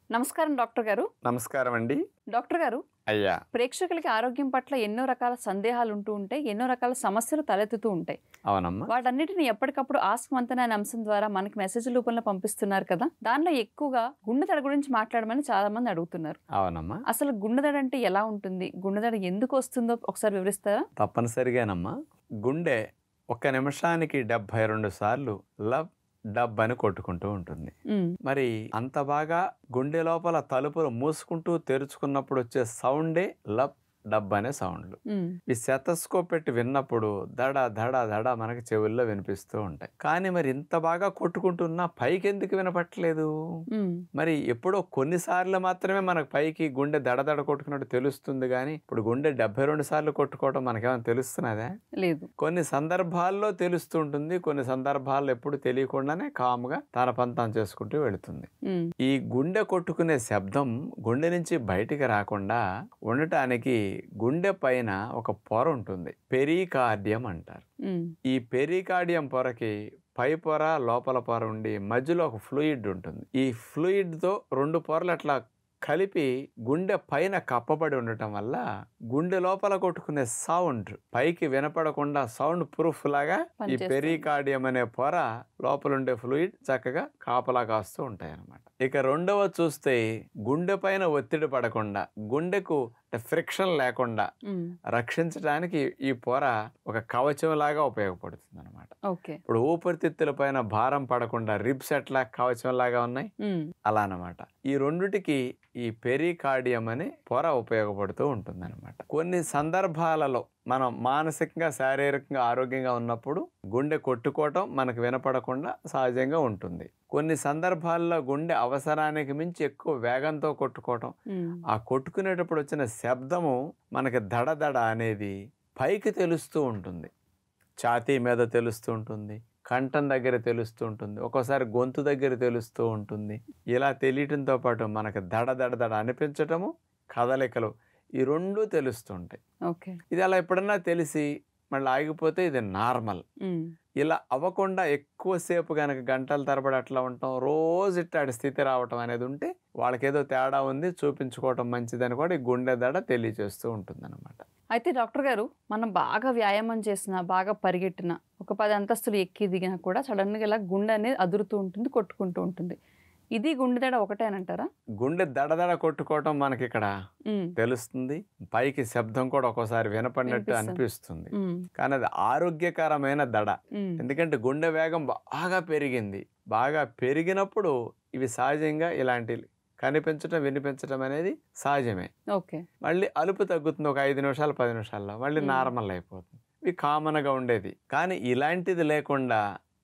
నమస్కారం డాక్టర్ గారు నమస్కారం అండి డాక్టర్ గారు అయ్యా ప్రేక్షకులకి ఆరోగ్యం పట్ల ఎన్నో రకాల సందేహాలు ఉంటూ ఉంటాయి ఎన్నో రకాల సమస్యలు తలెత్తుతూ ఉంటాయి అవునమ్మా వాటన్నిటిని ఎప్పటికప్పుడు ఆస్క్ మంతన అనే అంశం ద్వారా మనకి మెసేజ్ రూపంలో పంపిస్తున్నారు కదా దానిలో ఎక్కువగా గుండెదడ గురించి మాట్లాడమని చాలా మంది అడుగుతున్నారు అవునమ్మా అసలు గుండెదడ అంటే ఎలా ఉంటుంది గుండెదడ ఎందుకు వస్తుందో ఒకసారి వివరిస్తారా తప్పనిసరిగానమ్మా గుండె ఒక్క నిమిషానికి డెబ్భై రెండు సార్లు లబ్ డబ్ అని కొట్టుకుంటూ ఉంటుంది ఉమ్, మరి అంత బాగా గుండె లోపల తలుపులు మూసుకుంటూ తెరుచుకున్నప్పుడు వచ్చే సౌండే లబ్ డబ్ అనే సౌండ్లు ఉమ్, ఈ సెతస్కోప్ పెట్టి విన్నప్పుడు దడ దడ దడ మనకి చెవుల్లో వినిపిస్తూ ఉంటాయి కానీ మరి ఇంత బాగా కొట్టుకుంటున్నా పైకి ఎందుకు వినపట్లేదు ఉమ్, మరి ఎప్పుడో కొన్నిసార్లు మాత్రమే మనకు పైకి గుండె దడదడ కొట్టుకున్నట్టు తెలుస్తుంది కానీ ఇప్పుడు గుండె డెబ్బై రెండు సార్లు కొట్టుకోవడం మనకేమైనా తెలుస్తున్నదా లేదు కొన్ని సందర్భాల్లో తెలుస్తూ ఉంటుంది కొన్ని సందర్భాల్లో ఎప్పుడు తెలియకుండానే కామ్గా తన పని తాను చేసుకుంటూ వెళుతుంది ఉమ్, ఈ గుండె కొట్టుకునే శబ్దం గుండె నుంచి బయటికి రాకుండా ఉండటానికి గుండె పైన ఒక పొర ఉంటుంది పెరికార్డియం అంటారు ఉమ్, ఈ పెరికార్డియం పొరకి పై పొర లోపల పొర ఉండి మధ్యలో ఒక ఫ్లూయిడ్ ఉంటుంది ఈ ఫ్లూయిడ్ తో రెండు పొరలు అట్లా కలిపి గుండె పైన కప్పబడి ఉండటం వల్ల గుండె లోపల కొట్టుకునే సౌండ్ పైకి వినపడకుండా సౌండ్ ప్రూఫ్ లాగా ఈ పనిచేస్తుంది. పెరికార్డియం అనే పొర లోపల ఉండే ఫ్లూయిడ్ చక్కగా కాపలా కాస్తూ ఉంటాయి అన్నమాట ఇక రెండవ చూస్తే గుండె పైన ఒత్తిడి పడకుండా గుండెకు ఫ్రిక్షన్ లేకుండా ఉమ్, రక్షించడానికి ఈ పొర ఒక కవచం లాగా ఉపయోగపడుతుంది అనమాట ఓకే ఇప్పుడు ఊపిరితిత్తుల పైన భారం పడకుండా రిబ్స్ ఎట్లా కవచం లాగా ఉన్నాయి ఉమ్, అలా అన్నమాట ఈ రెండుటికి ఈ పెరికార్డియం అనే పొర ఉపయోగపడుతూ ఉంటుంది అనమాట కొన్ని సందర్భాలలో మనం మానసికంగా శారీరకంగా ఆరోగ్యంగా ఉన్నప్పుడు గుండె కొట్టుకోవటం మనకు వినపడకుండా సహజంగా ఉంటుంది కొన్ని సందర్భాల్లో గుండె అవసరానికి మించి ఎక్కువ వేగంతో కొట్టుకోవటం ఉమ్, ఆ కొట్టుకునేటప్పుడు వచ్చిన శబ్దము మనకి దడదడ అనేది పైకి తెలుస్తూ ఉంటుంది ఛాతీ మీద తెలుస్తూ ఉంటుంది కంఠం దగ్గర తెలుస్తూ ఉంటుంది ఒక్కోసారి గొంతు దగ్గర తెలుస్తూ ఉంటుంది ఇలా తెలియటంతో పాటు మనకి దడ దడ దడ అనిపించటము కదలికలు ఈ రెండూ తెలుస్తుంటాయి ఓకే ఇది అలా ఎప్పుడన్నా తెలిసి మళ్ళీ ఆగిపోతే ఇది నార్మల్ ఉమ్, ఇలా అవ్వకుండా ఎక్కువసేపు కనుక గంటల తరబడి అట్లా ఉంటాం రోజు ఇట్టాడి స్థితి రావటం అనేది ఉంటే వాళ్ళకి ఏదో తేడా ఉంది చూపించుకోవటం మంచిదని కూడా ఈ గుండె దడ తెలియజేస్తూ ఉంటుంది అనమాట అయితే డాక్టర్ గారు మనం బాగా వ్యాయామం చేసినా బాగా పరిగెట్టినా ఒక పది అంతస్తులు ఎక్కి దిగినా కూడా సడన్గా ఇలా గుండె అనేది అదురుతూ ఉంటుంది కొట్టుకుంటూ ఉంటుంది ఇది గుండె దడ ఒకటేనంటారా గుండె దడదడ కొట్టుకోవటం మనకి ఇక్కడ ఉమ్, తెలుస్తుంది పైకి శబ్దం కూడా ఒక్కోసారి వినపడినట్టు వినిపిస్తుంది. అనిపిస్తుంది ఉమ్, కానీ అది ఆరోగ్యకరమైన దడ ఉమ్, ఎందుకంటే గుండె వేగం బాగా పెరిగింది బాగా పెరిగినప్పుడు ఇవి సహజంగా ఇలాంటి కనిపించడం వినిపించడం అనేది సహజమే ఓకే మళ్ళీ అలుపు తగ్గుతుంది ఒక ఐదు నిమిషాలు పది నిమిషాల్లో మళ్ళీ మ్మ్. నార్మల్ అయిపోతుంది ఇవి కామన్గా ఉండేది కానీ ఇలాంటిది లేకుండా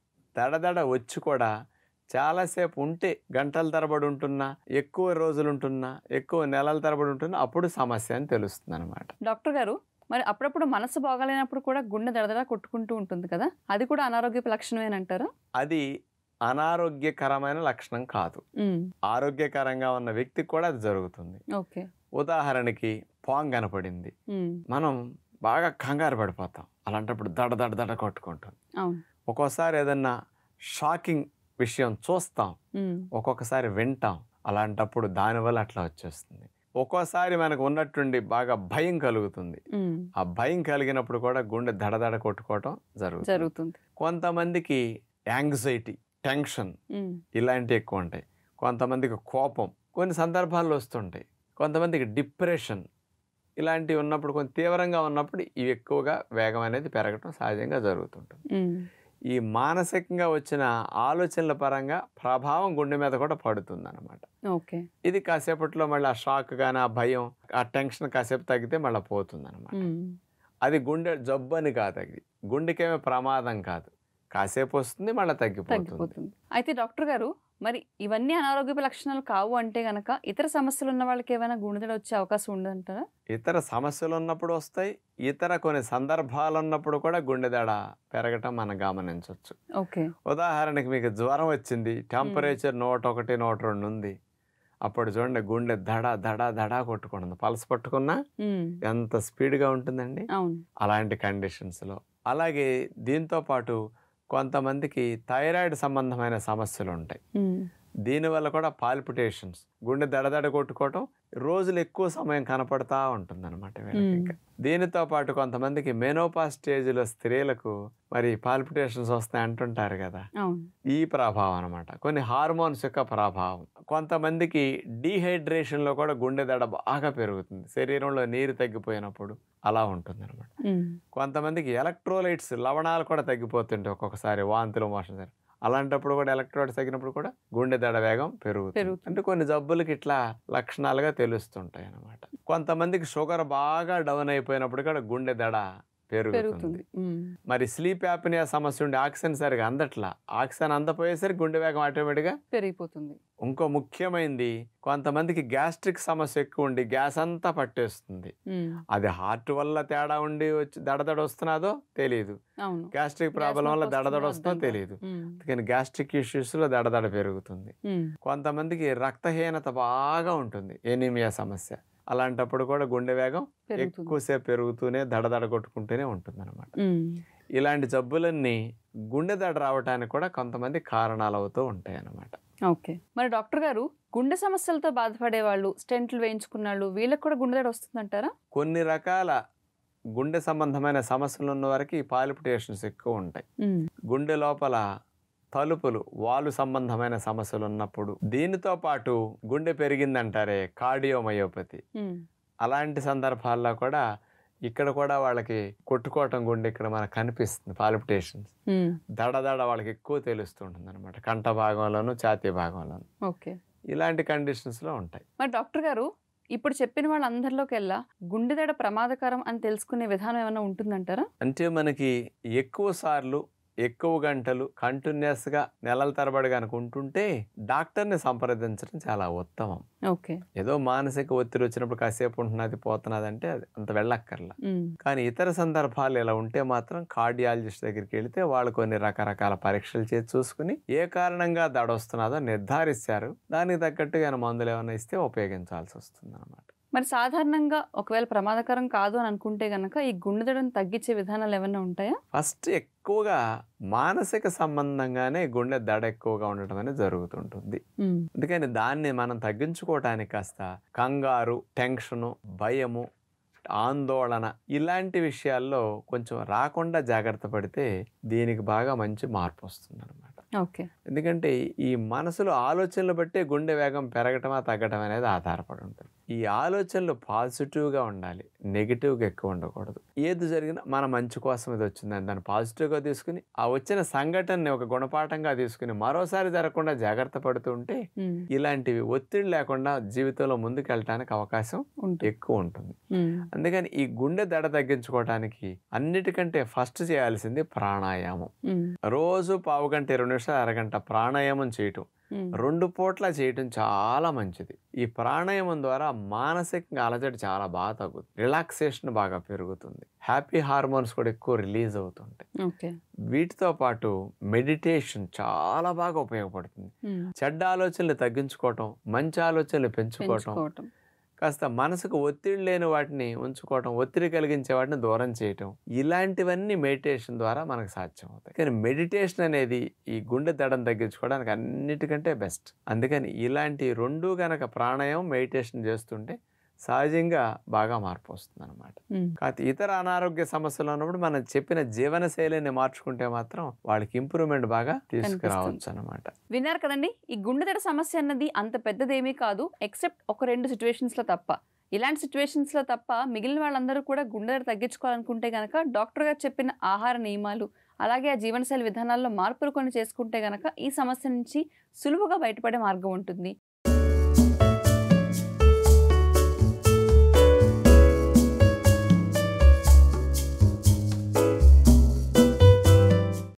దడదడ వచ్చి కూడా చాలాసేపు ఉంటే గంటల తరబడి ఉంటున్నా ఎక్కువ రోజులు ఉంటున్నా ఎక్కువ నెలల తరబడి ఉంటున్నా అప్పుడు సమస్య అని తెలుస్తుంది అనమాట డాక్టర్ గారు మరి అప్పుడప్పుడు మనసు బాగాలేనప్పుడు కూడా గుండె దడదడ కొట్టుకుంటూ ఉంటుంది కదా అది కూడా అనారోగ్యపు లక్షణమేనంటారా అది అనారోగ్యకరమైన లక్షణం కాదు ఉమ్, ఆరోగ్యకరంగా ఉన్న వ్యక్తికి కూడా అది జరుగుతుంది ఓకే ఉదాహరణకి పాంగ్ కనపడింది ఉమ్, మనం బాగా కంగారు పడిపోతాం అలాంటప్పుడు దడ దడ దడ కొట్టుకుంటుంది అవును ఒక్కోసారి ఏదన్నా షాకింగ్ విషయం చూస్తాం ఉమ్, ఒక్కొక్కసారి వింటాం అలాంటప్పుడు దానివల్ల అట్లా వచ్చేస్తుంది ఒక్కోసారి మనకు ఉన్నట్టుండి బాగా భయం కలుగుతుంది ఉమ్, ఆ భయం కలిగినప్పుడు కూడా గుండె దడదడ కొట్టుకోవటం జరుగుతుంది జరుగుతుంది కొంతమందికి యాంగ్జైటీ టెన్షన్ ఉమ్, ఇలాంటివి ఎక్కువ ఉంటాయి కొంతమందికి కోపం కొన్ని సందర్భాల్లో వస్తుంటాయి కొంతమందికి డిప్రెషన్ ఇలాంటివి ఉన్నప్పుడు కొంచెం తీవ్రంగా ఉన్నప్పుడు ఇవి ఎక్కువగా వేగం అనేది పెరగటం సహజంగా జరుగుతుంటుంది ఉమ్, ఈ మానసికంగా వచ్చిన ఆలోచనల పరంగా ప్రభావం గుండె మీద కూడా పడుతుంది అనమాట ఓకే ఇది కాసేపట్లో మళ్ళీ ఆ షాక్ కానీ ఆ భయం ఆ టెన్షన్ కాసేపు తగ్గితే మళ్ళీ పోతుంది అనమాట ఉమ్, అది గుండె జబ్బు అని కాదు అది గుండెకేమీ ప్రమాదం కాదు కాసేపు వస్తుంది మళ్ళీ తగ్గిపోతుంది తగ్గిపోతుంది అయితే డాక్టర్ గారు మరి ఇవన్నీ అనారోగ్యపు లక్షణాలు కావు అంటే గనక ఇతర సమస్యలు ఉన్న వాళ్ళకి ఏమైనా గుండెదడ వచ్చే అవకాశం ఉండదంటారా ఇతర సమస్యలు ఉన్నప్పుడు వస్తాయి ఇతర కొన్ని సందర్భాలు ఉన్నప్పుడు కూడా గుండె దడ పెరగటం మనం గమనించవచ్చు ఓకే ఉదాహరణకి మీకు జ్వరం వచ్చింది టెంపరేచర్ నూట ఒకటి నూట రెండు ఉంది అప్పుడు చూడండి గుండె దడ దడ దడ కొట్టుకుంటుంది పల్స్ పట్టుకున్నా ఉమ్, ఎంత స్పీడ్గా ఉంటుందండి అవును అలాంటి కండిషన్స్లో అలాగే దీంతో పాటు కొంతమందికి థైరాయిడ్ సంబంధమైన సమస్యలు ఉంటాయి ఉమ్, దీనివల్ల కూడా పాల్పిటేషన్స్ గుండె దడదడ కొట్టుకోవటం రోజులు ఎక్కువ సమయం కనపడతా ఉంటుంది అనమాట మ్మ్. దీనితో పాటు కొంతమందికి మెనోపా స్టేజ్లో స్త్రీలకు మరి పాల్పిటేషన్స్ వస్తాయి అంటుంటారు కదా అవును ఈ ప్రభావం అనమాట కొన్ని హార్మోన్స్ యొక్క ప్రభావం కొంతమందికి డీహైడ్రేషన్లో కూడా గుండె దడ బాగా పెరుగుతుంది శరీరంలో నీరు తగ్గిపోయినప్పుడు అలా ఉంటుంది అనమాట ఉమ్, కొంతమందికి ఎలక్ట్రోలైట్స్ లవణాలు కూడా తగ్గిపోతుంటాయి ఒక్కొక్కసారి వాంతులు మోషన్ సరే అలాంటప్పుడు కూడా ఎలక్ట్రోలైట్స్ తగ్గినప్పుడు కూడా గుండె దడ వేగం పెరుగుతుంది పెరుగుతుంది. అంటే కొన్ని జబ్బులకి ఇట్లా లక్షణాలుగా తెలుస్తుంటాయి అన్నమాట కొంతమందికి షుగర్ బాగా డౌన్ అయిపోయినప్పుడు కూడా గుండె దడ పెరుగుతుంది పెరుగుతుంది ఉమ్, మరి స్లీప్ యాప్నియా సమస్య ఉండి ఆక్సిజన్ సరిగా అందట్లా ఆక్సిజన్ అందపోయేసరికి గుండె వేగం ఆటోమేటిక్గా పెరిగిపోతుంది ఇంకో ముఖ్యమైనది కొంతమందికి గ్యాస్ట్రిక్ సమస్య ఎక్కువ ఉండి గ్యాస్ అంతా పట్టేస్తుంది ఉమ్, అది హార్ట్ వల్ల తేడా ఉండి వచ్చి దడదడ వస్తున్నదో తెలియదు అవును గ్యాస్ట్రిక్ ప్రాబ్లం వల్ల నొప్పి దడదడ వస్తుందో వస్తుందో అర్థం తెలియదు ఉమ్, అందుకని గ్యాస్ట్రిక్ ఇష్యూస్లో దడదడ పెరుగుతుంది ఉమ్, కొంతమందికి రక్తహీనత బాగా ఉంటుంది ఎనీమియా సమస్య అలాంటప్పుడు కూడా గుండె వేగం పెరుగుతుంది ఎక్కువసేపు పెరుగుతూనే దడదడ కొట్టుకుంటూనే ఉంటుంది అనమాట ఉమ్, ఇలాంటి జబ్బులన్నీ గుండె దడ రావడానికి కూడా కొంతమంది కారణాలు అవుతూ ఉంటాయి అన్నమాట ఓకే మరి డాక్టర్ గారు గుండె సమస్యలతో బాధపడే వాళ్ళు స్టెంట్లు వేయించుకున్న వాళ్ళు వీళ్ళకి కూడా గుండె దడ వస్తుందంటారా కొన్ని రకాల గుండె సంబంధమైన సమస్యలు ఉన్న వారికి పాలిపిటేషన్స్ ఎక్కువ ఉంటాయి ఉమ్, గుండె లోపల తలుపులు వాలు సంబంధమైన సమస్యలు ఉన్నప్పుడు దీనితో పాటు గుండె పెరిగిందంటారే కార్డియోమయోపతి ఉమ్, అలాంటి సందర్భాల్లో కూడా ఇక్కడ కూడా వాళ్ళకి కొట్టుకోవటం గుండె ఇక్కడ మనకు కనిపిస్తుంది పాలిపిటేషన్స్ ఉమ్, దడదడ వాళ్ళకి ఎక్కువ తెలుస్తుంటుంది అనమాట కంఠ భాగంలోను ఛాతీ భాగంలోను ఓకే ఇలాంటి కండిషన్స్లో ఉంటాయి మరి డాక్టర్ గారు ఇప్పుడు చెప్పిన వాళ్ళందరిలోకెల్లా గుండె దడ ప్రమాదకరం అని తెలుసుకునే విధానం ఏమైనా ఉంటుందంటారా అంటే మనకి ఎక్కువ సార్లు ఎక్కువ గంటలు కంటిన్యూస్గా నెలల తరబడి కనుక ఉంటుంటే డాక్టర్ని సంప్రదించడం చాలా ఉత్తమం ఓకే ఏదో మానసిక ఒత్తిడి వచ్చినప్పుడు కాసేపు ఉంటున్నది పోతున్నది అంటే అది అంత వెళ్ళక్కర్లా ఉమ్, కానీ ఇతర సందర్భాలు ఇలా ఉంటే మాత్రం కార్డియాలజిస్ట్ దగ్గరికి వెళితే వాళ్ళు కొన్ని రకరకాల పరీక్షలు చేసి చూసుకుని ఏ కారణంగా దడ వస్తున్నదో నిర్ధారిస్తారు దానికి తగ్గట్టుగా ఆయన మందులు ఏమైనా ఇస్తే ఉపయోగించాల్సి వస్తుంది అనమాట మరి సాధారణంగా ఒకవేళ ప్రమాదకరం కాదు అని అనుకుంటే గనక ఈ గుండె దడను తగ్గించే విధానాలు ఏమైనా ఉంటాయా ఫస్ట్ ఎక్కువగా మానసిక సంబంధంగానే గుండె దడ ఎక్కువగా ఉండటం అనేది జరుగుతుంటుంది ఉమ్, అందుకని దాన్ని మనం తగ్గించుకోవటానికి కాస్త కంగారు టెన్షను భయము ఆందోళన ఇలాంటి విషయాల్లో కొంచెం రాకుండా జాగ్రత్త పడితే దీనికి బాగా మంచి మార్పు వస్తుంది అనమాట ఓకే ఎందుకంటే ఈ మనసులో ఆలోచనలు బట్టే గుండె వేగం పెరగటమా తగ్గటం అనేది ఆధారపడి ఉంటుంది ఈ ఆలోచనలు పాజిటివ్గా ఉండాలి నెగిటివ్గా ఎక్కువ ఉండకూడదు ఏది జరిగినా మన మంచి కోసం ఇది వచ్చిందని దాన్ని పాజిటివ్గా తీసుకుని ఆ వచ్చిన సంఘటనని ఒక గుణపాఠంగా తీసుకుని మరోసారి జరగకుండా జాగ్రత్త పడుతూ ఉంటే ఉమ్, ఇలాంటివి ఒత్తిడి లేకుండా జీవితంలో ముందుకు వెళ్ళటానికి అవకాశం ఉంటుంది ఎక్కువ ఉంటుంది ఉమ్, అందుకని ఈ గుండె దడ తగ్గించుకోవడానికి అన్నిటికంటే ఫస్ట్ చేయాల్సింది ప్రాణాయామం ఉమ్, రోజు పావు గంట ఇరవై నిమిషాలు అరగంట ప్రాణాయామం చేయటం ఉమ్, రెండు పూట్ల చేయటం చాలా మంచిది ఈ ప్రాణాయామం ద్వారా మానసికంగా అలజడి చాలా బాగా తగ్గుతుంది రిలాక్సేషన్ బాగా పెరుగుతుంది హ్యాపీ హార్మోన్స్ కూడా ఎక్కువ రిలీజ్ అవుతుంటాయి ఓకే వీటితో పాటు మెడిటేషన్ చాలా బాగా ఉపయోగపడుతుంది ఉమ్, చెడ్డ ఆలోచనలు తగ్గించుకోవటం మంచి ఆలోచనలు పెంచుకోవటం పెంచుకోవటం కాస్త మనసుకు ఒత్తిడి లేని వాటిని ఉంచుకోవటం ఒత్తిడి కలిగించే వాటిని దూరం చేయటం ఇలాంటివన్నీ మెడిటేషన్ ద్వారా మనకు సాధ్యం అవుతాయి కానీ మెడిటేషన్ అనేది ఈ గుండె దడను తగ్గించుకోవడానికి అన్నిటికంటే బెస్ట్ అందుకని ఇలాంటి రెండు గనక ప్రాణాయామం మెడిటేషన్ చేస్తుంటే సహజంగా బాగా మార్పు వస్తుంది అనమాట ఉమ్, కాకపోతే ఇతర అనారోగ్య సమస్యలు ఉన్నప్పుడు మనం చెప్పిన జీవన శైలిని మార్చుకుంటే మాత్రం వాళ్ళకి ఇంప్రూవ్మెంట్ బాగా తీసుకురావచ్చు అనమాట విన్నారు కదండి ఈ గుండెదడ సమస్య అన్నది అంత పెద్దదేమీ కాదు ఎక్సెప్ట్ ఒక రెండు సిచ్యువేషన్స్లో తప్ప ఇలాంటి సిచ్యువేషన్స్లో తప్ప మిగిలిన వాళ్ళందరూ కూడా గుండెదడ తగ్గించుకోవాలనుకుంటే కనుక డాక్టర్ గారు చెప్పిన ఆహార నియమాలు అలాగే ఆ జీవనశైలి విధానాల్లో మార్పులు కొన్ని చేసుకుంటే కనుక ఈ సమస్య నుంచి సులువుగా బయటపడే మార్గం ఉంటుంది